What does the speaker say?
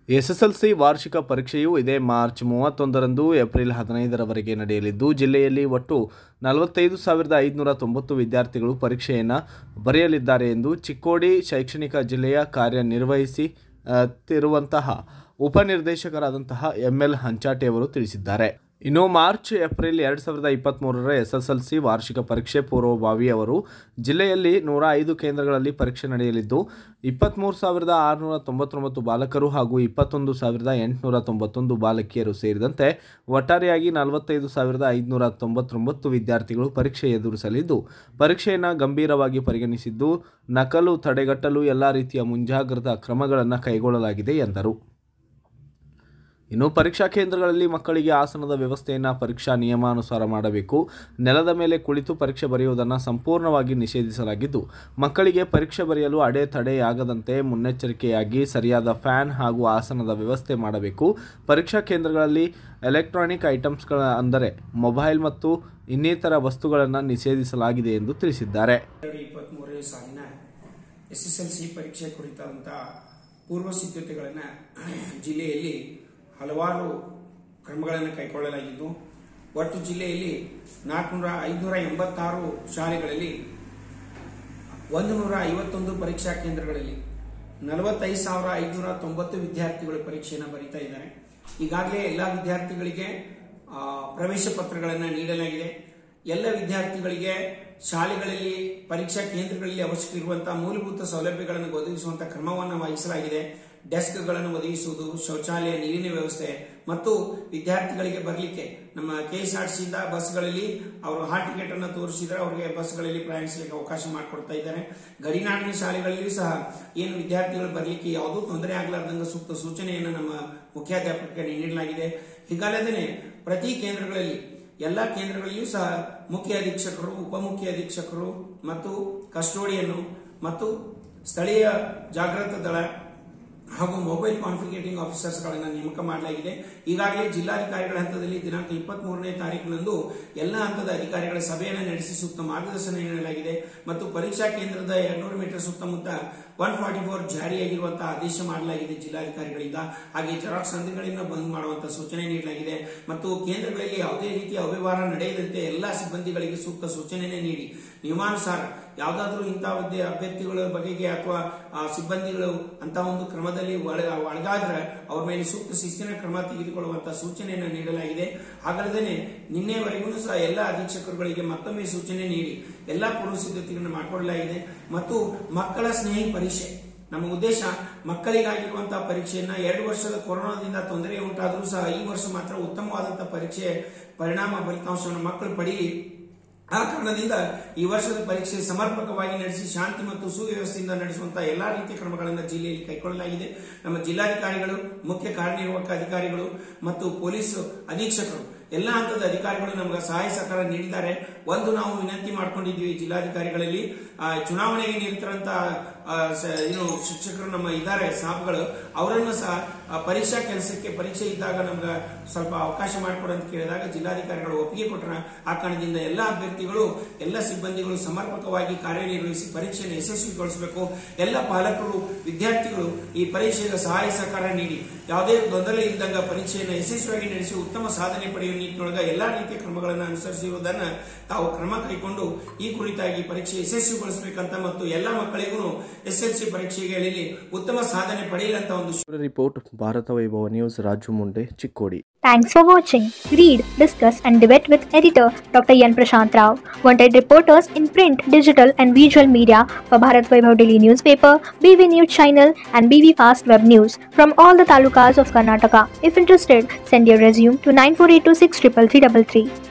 SSLC ವಾರ್ಷಿಕ ಪರೀಕ್ಷೆಯು ಇದೇ ಮಾರ್ಚ್ ಮೂವತ್ತೊಂದರಂದು ಏಪ್ರಿಲ್ ಹದಿನೈದರವರೆಗೆ ನಡೆಯಲಿದ್ದು ಜಿಲ್ಲೆಯಲ್ಲಿ ಒಟ್ಟು ನಲವತ್ತೈದು ಸಾವಿರದ ಐದುನೂರ ತೊಂಬತ್ತು ವಿದ್ಯಾರ್ಥಿಗಳು ಪರೀಕ್ಷೆಯನ್ನು ಬರೆಯಲಿದ್ದಾರೆ ಎಂದು ಚಿಕ್ಕೋಡಿ ಶೈಕ್ಷಣಿಕ ಜಿಲ್ಲೆಯ ಕಾರ್ಯನಿರ್ವಹಿಸಿ ಆ, ತಿರುವಂತಹ ಉಪನಿರ್ದೇಶಕರಾದಂತಹ ಎಂ ಎಲ್ ಹಂಚಾಟೆ ಅವರು ತಿಳಿಸಿದ್ದಾರೆ ಇನ್ನು ಮಾರ್ಚ್ ಏಪ್ರಿಲ್ ಎರಡು ಸಾವಿರದ ಇಪ್ಪತ್ತ್ಮೂರರ ಎಸ್ಎಸ್ಎಲ್ಸಿ ವಾರ್ಷಿಕ ಪರೀಕ್ಷೆ ಪೂರ್ವಭಾವಿ ಅವರು ಜಿಲ್ಲೆಯಲ್ಲಿ ನೂರ ಐದು ಕೇಂದ್ರಗಳಲ್ಲಿ ಪರೀಕ್ಷೆ ನಡೆಯಲಿದ್ದು ಇಪ್ಪತ್ತ್ಮೂರು ಸಾವಿರದ ಆರುನೂರ ತೊಂಬತ್ತೊಂಬತ್ತು ಬಾಲಕರು ಹಾಗೂ ಇಪ್ಪತ್ತೊಂದು ಸಾವಿರದ ಎಂಟುನೂರ ತೊಂಬತ್ತೊಂದು ಬಾಲಕಿಯರು ಸೇರಿದಂತೆ ಒಟ್ಟಾರೆಯಾಗಿ ನಲವತ್ತೈದು ಸಾವಿರದ ಐದುನೂರ ತೊಂಬತ್ತೊಂಬತ್ತು ವಿದ್ಯಾರ್ಥಿಗಳು ಪರೀಕ್ಷೆ ಎದುರಿಸಲಿದ್ದು ಪರೀಕ್ಷೆಯನ್ನು ಗಂಭೀರವಾಗಿ ಪರಿಗಣಿಸಿದ್ದು ನಕಲು ತಡೆಗಟ್ಟಲು ಎಲ್ಲ ರೀತಿಯ ಮುಂಜಾಗ್ರತಾ ಕ್ರಮಗಳನ್ನು ಕೈಗೊಳ್ಳಲಾಗಿದೆ ಎಂದರು ಇನ್ನು ಪರೀಕ್ಷಾ ಕೇಂದ್ರಗಳಲ್ಲಿ ಮಕ್ಕಳಿಗೆ ಆಸನದ ವ್ಯವಸ್ಥೆಯನ್ನು ಪರೀಕ್ಷಾ ನಿಯಮಾನುಸಾರ ಮಾಡಬೇಕು ನೆಲದ ಮೇಲೆ ಕುಳಿತು ಪರೀಕ್ಷೆ ಬರೆಯುವುದನ್ನು ಸಂಪೂರ್ಣವಾಗಿ ನಿಷೇಧಿಸಲಾಗಿದ್ದು ಮಕ್ಕಳಿಗೆ ಪರೀಕ್ಷೆ ಬರೆಯಲು ಅಡೆತಡೆಯಾಗದಂತೆ ಮುನ್ನೆಚ್ಚರಿಕೆಯಾಗಿ ಸರಿಯಾದ ಫ್ಯಾನ್ ಹಾಗೂ ಆಸನದ ವ್ಯವಸ್ಥೆ ಮಾಡಬೇಕು ಪರೀಕ್ಷಾ ಕೇಂದ್ರಗಳಲ್ಲಿ ಎಲೆಕ್ಟ್ರಾನಿಕ್ ಐಟಮ್ಸ್ಗಳ ಅಂದರೆ ಮೊಬೈಲ್ ಮತ್ತು ಇನ್ನಿತರ ವಸ್ತುಗಳನ್ನು ನಿಷೇಧಿಸಲಾಗಿದೆ ಎಂದು ತಿಳಿಸಿದ್ದಾರೆ ಎರಡು ಇಪ್ಪತ್ತ್ಮೂರನೇ ಸಾಲಿನ ಎಸ್ ಎಸ್ ಎಲ್ ಸಿ ಪರೀಕ್ಷೆ ಕುರಿತಾದಂಥ ಪೂರ್ವ ಸಿದ್ಧತೆಗಳನ್ನು ಜಿಲ್ಲೆಯಲ್ಲಿ ಹಲವಾರು ಕ್ರಮಗಳನ್ನು ಕೈಗೊಳ್ಳಲಾಗಿದ್ದು ಒಟ್ಟು ಜಿಲ್ಲೆಯಲ್ಲಿ ನಾಲ್ಕುನೂರ ಐದುನೂರ ಎಂಬತ್ತಾರು ಶಾಲೆಗಳಲ್ಲಿ ಒಂದು ನೂರ ಐವತ್ತೊಂದು ಪರೀಕ್ಷಾ ಕೇಂದ್ರಗಳಲ್ಲಿ ನಲವತ್ತೈದು ಸಾವಿರ ಐದುನೂರ ತೊಂಬತ್ತು ವಿದ್ಯಾರ್ಥಿಗಳು ಪರೀಕ್ಷೆಯನ್ನು ಬರೀತಾ ಇದ್ದಾರೆ ಈಗಾಗಲೇ ಎಲ್ಲ ವಿದ್ಯಾರ್ಥಿಗಳಿಗೆ ಆ, ಪ್ರವೇಶ ಪತ್ರಗಳನ್ನು ನೀಡಲಾಗಿದೆ ಎಲ್ಲ ವಿದ್ಯಾರ್ಥಿಗಳಿಗೆ ಶಾಲೆಗಳಲ್ಲಿ ಪರೀಕ್ಷಾ ಕೇಂದ್ರಗಳಲ್ಲಿ ಅವಶ್ಯಕ ಇರುವಂತಹ ಮೂಲಭೂತ ಸೌಲಭ್ಯಗಳನ್ನು ಒದಗಿಸುವಂತಹ ಕ್ರಮವನ್ನು ವಹಿಸಲಾಗಿದೆ ಡೆಸ್ಕ್ಗಳನ್ನು ಒದಗಿಸುವುದು ಶೌಚಾಲಯ ನೀರಿನ ವ್ಯವಸ್ಥೆ ಮತ್ತು ವಿದ್ಯಾರ್ಥಿಗಳಿಗೆ ಬರಲಿಕ್ಕೆ ನಮ್ಮ ಕೆಎಸ್ಆರ್ಟಿಸಿಯಿಂದ ಬಸ್ಗಳಲ್ಲಿ ಅವರು ಹಾಲ್ ಟಿಕೆಟ್ ಅನ್ನು ತೋರಿಸಿದ್ರೆ ಅವರಿಗೆ ಬಸ್ಗಳಲ್ಲಿ ಪ್ರಯಾಣಿಸಲಿಕ್ಕೆ ಅವಕಾಶ ಮಾಡಿಕೊಡ್ತಾ ಇದ್ದಾರೆ ಗಡಿನಾಡಿನ ಶಾಲೆಗಳಲ್ಲಿಯೂ ಸಹ ಏನು ವಿದ್ಯಾರ್ಥಿಗಳು ಬರಲಿಕ್ಕೆ ಯಾವುದೂ ತೊಂದರೆ ಆಗಲಾರ್ದಂಗ ಸೂಕ್ತ ಸೂಚನೆಯನ್ನು ನಮ್ಮ ಮುಖ್ಯಾಧ್ಯಾಪಕರಿಗೆ ನೀಡಲಾಗಿದೆ ಹೀಗಲ್ಲದೇ ಪ್ರತಿ ಕೇಂದ್ರಗಳಲ್ಲಿ ಎಲ್ಲ ಕೇಂದ್ರಗಳಲ್ಲಿಯೂ ಸಹ ಮುಖ್ಯ ಅಧೀಕ್ಷಕರು ಉಪಮುಖ್ಯ ಅಧೀಕ್ಷಕರು ಮತ್ತು ಕಸ್ಟೋಡಿಯನ್ನು ಮತ್ತು ಸ್ಥಳೀಯ ಜಾಗೃತ ದಳ ಹಾಗೂ ಮೊಬೈಲ್ ಕಾನ್ಫಿಗೇಟಿಂಗ್ ಆಫೀಸರ್ಸ್ಗಳನ್ನು ನೇಮಕ ಮಾಡಲಾಗಿದೆ ಈಗಾಗಲೇ ಜಿಲ್ಲಾಧಿಕಾರಿಗಳ ಹಂತದಲ್ಲಿ ದಿನಾಂಕ ಇಪ್ಪತ್ತ್ ಮೂರನೇ ತಾರೀಕಿನಂದು ಎಲ್ಲ ಹಂತದ ಅಧಿಕಾರಿಗಳ ಸಭೆಯನ್ನು ನಡೆಸಿ ಸೂಕ್ತ ಮಾರ್ಗದರ್ಶನ ನೀಡಲಾಗಿದೆ ಮತ್ತು ಪರೀಕ್ಷಾ ಕೇಂದ್ರದ ಎರಡ್ನೂರು ಮೀಟರ್ ಸುತ್ತಮುತ್ತ ಒನ್ ಫಾರ್ಟಿ ಫೋರ್ ಜಾರಿಯಾಗಿರುವಂತಹ ಆದೇಶ ಮಾಡಲಾಗಿದೆ ಜಿಲ್ಲಾಧಿಕಾರಿಗಳಿಂದ ಹಾಗೆ ಜೆರಾಕ್ಸ್ ಅಂಗಡಿಗಳಿಂದ ಬಂದ್ ಮಾಡುವಂತಹ ಸೂಚನೆ ನೀಡಲಾಗಿದೆ ಮತ್ತು ಕೇಂದ್ರಗಳಲ್ಲಿ ಯಾವುದೇ ರೀತಿಯ ಅವ್ಯವಹಾರ ನಡೆಯದಂತೆ ಎಲ್ಲಾ ಸಿಬ್ಬಂದಿಗಳಿಗೆ ಸೂಕ್ತ ಸೂಚನೆಯನ್ನು ನೀಡಿ ನಿಯಮಾನುಸಾರ ಯಾವುದಾದ್ರೂ ಇಂತಹ ಹುದ್ದೆ ಅಭ್ಯರ್ಥಿಗಳ ಬಗೆಗೆ ಅಥವಾ ಆ, ಸಿಬ್ಬಂದಿಗಳು ಅಂತ ಒಂದು ಕ್ರಮದಲ್ಲಿ ಒಳ- ಒಳಗಾದ್ರೆ ಅವ್ರ ಮೇಲೆ ಸೂಕ್ತ ಶಿಸ್ತಿನ ಕ್ರಮ ತೆಗೆದುಕೊಳ್ಳುವಂತಹ ಸೂಚನೆಯನ್ನು ನೀಡಲಾಗಿದೆ ಹಾಗಲ್ಲದೆ ನಿನ್ನೆವರೆಗೂ ಸಹ ಎಲ್ಲ ಅಧೀಕ್ಷಕರುಗಳಿಗೆ ಮತ್ತೊಮ್ಮೆ ಸೂಚನೆ ನೀಡಿ ಎಲ್ಲಾ ಪೂರ್ವ ಸಿದ್ಧತೆಗಳನ್ನು ಮಾಡಿಕೊಳ್ಳಲಾಗಿದೆ ಮತ್ತು ಮಕ್ಕಳ ಸ್ನೇಹಿ ಪರೀಕ್ಷೆ ನಮ್ಮ ಉದ್ದೇಶ ಮಕ್ಕಳಿಗಾಗಿರುವಂತಹ ಪರೀಕ್ಷೆಯನ್ನ ಎರಡು ವರ್ಷದ ಕೊರೋನಾದಿಂದ ತೊಂದರೆ ಉಂಟಾದರೂ ಸಹ ಈ ವರ್ಷ ಮಾತ್ರ ಉತ್ತಮವಾದಂತಹ ಪರೀಕ್ಷೆ ಪರಿಣಾಮ ಫಲಿತಾಂಶವನ್ನು ಮಕ್ಕಳು ಪಡೆಯಲಿ ಆ ಕಾರಣದಿಂದ ಈ ವರ್ಷದ ಪರೀಕ್ಷೆ ಸಮರ್ಪಕವಾಗಿ ನಡೆಸಿ ಶಾಂತಿ ಮತ್ತು ಸುವ್ಯವಸ್ಥೆಯಿಂದ ನಡೆಸುವಂತಹ ಎಲ್ಲಾ ರೀತಿಯ ಕ್ರಮಗಳನ್ನು ಜಿಲ್ಲೆಯಲ್ಲಿ ಕೈಗೊಳ್ಳಲಾಗಿದೆ ನಮ್ಮ ಜಿಲ್ಲಾಧಿಕಾರಿಗಳು ಮುಖ್ಯ ಕಾರ್ಯನಿರ್ವಾಹಕ ಅಧಿಕಾರಿಗಳು ಮತ್ತು ಪೊಲೀಸ್ ಅಧೀಕ್ಷಕರು ಎಲ್ಲ ಹಂತದ ಅಧಿಕಾರಿಗಳು ನಮಗೆ ಸಹಾಯ ಸಹಕಾರ ನೀಡಿದ್ದಾರೆ ಒಂದು ನಾವು ವಿನಂತಿ ಮಾಡ್ಕೊಂಡಿದ್ವಿ ಜಿಲ್ಲಾಧಿಕಾರಿಗಳಲ್ಲಿ ಆ, ಚುನಾವಣೆಗೆ ನಿರತರಂತಹ ಆ, ಸ- ಏನು ಶಿಕ್ಷಕರು ನಮ್ಮ ಇದ್ದಾರೆ ಸಾಬ್ಗಳು ಅವರನ್ನು ಸಹ ಆ, ಪರೀಕ್ಷಾ ಕೆಲಸಕ್ಕೆ ಪರೀಕ್ಷೆ ಇದ್ದಾಗ ನಮ್ಗೆ ಸ್ವಲ್ಪ ಅವಕಾಶ ಮಾಡಿಕೊಡು ಅಂತ ಕೇಳಿದಾಗ ಜಿಲ್ಲಾಧಿಕಾರಿಗಳು ಒಪ್ಪಿಗೆ ಕೊಟ್ಟರ ಆ ಕಾರಣದಿಂದ ಎಲ್ಲ ಅಭ್ಯರ್ಥಿಗಳು ಎಲ್ಲ ಸಿಬ್ಬಂದಿಗಳು ಸಮರ್ಪಕವಾಗಿ ಕಾರ್ಯನಿರ್ವಹಿಸಿ ಪರೀಕ್ಷೆಯನ್ನು ಯಶಸ್ವಿಗೊಳಿಸಬೇಕು ಎಲ್ಲ ಪಾಲಕರು ವಿದ್ಯಾರ್ಥಿಗಳು ಈ ಪರೀಕ್ಷೆಗೆ ಸಹಾಯ ಸಹಕಾರ ನೀಡಿ ಯಾವುದೇ ತೊಂದರೆ ಇಲ್ಲದಂಗ ಪರೀಕ್ಷೆಯನ್ನು ಯಶಸ್ವಿಯಾಗಿ ನಡೆಸಿ ಉತ್ತಮ ಸಾಧನೆ ಪಡೆಯುವ ನಿಟ್ಟಿನೊಳಗ ಎಲ್ಲಾ ರೀತಿಯ ಕ್ರಮಗಳನ್ನು ಅನುಸರಿಸಿರುವುದನ್ನ ತಾವು ಕ್ರಮ ಕೈಗೊಂಡು ಈ ಕುರಿತಾಗಿ ಪರೀಕ್ಷೆ ಯಶಸ್ವಿಗೊಳಿಸಬೇಕಂತ ಮತ್ತು ಎಲ್ಲ ಮಕ್ಕಳಿಗೂ ಎಸ್ಎಲ್ಸಿ ಪರೀಕ್ಷೆಗಳಲ್ಲಿ ಉತ್ತಮ ಸಾಧನೆ ಪಡೆಯಲಂತ ಒಂದು report Bharata Vaibhava news Raju Munde Chikkodi Thanks for watching. Read, discuss, and debate with editor Dr. Yan Prashant Rao. Wanted reporters in print, digital, and visual media for Bharat Vaibhav Daily Newspaper, BV News Channel, and BV Fast Web News from all the talukas of Karnataka. If interested, send your resume to 9482633333.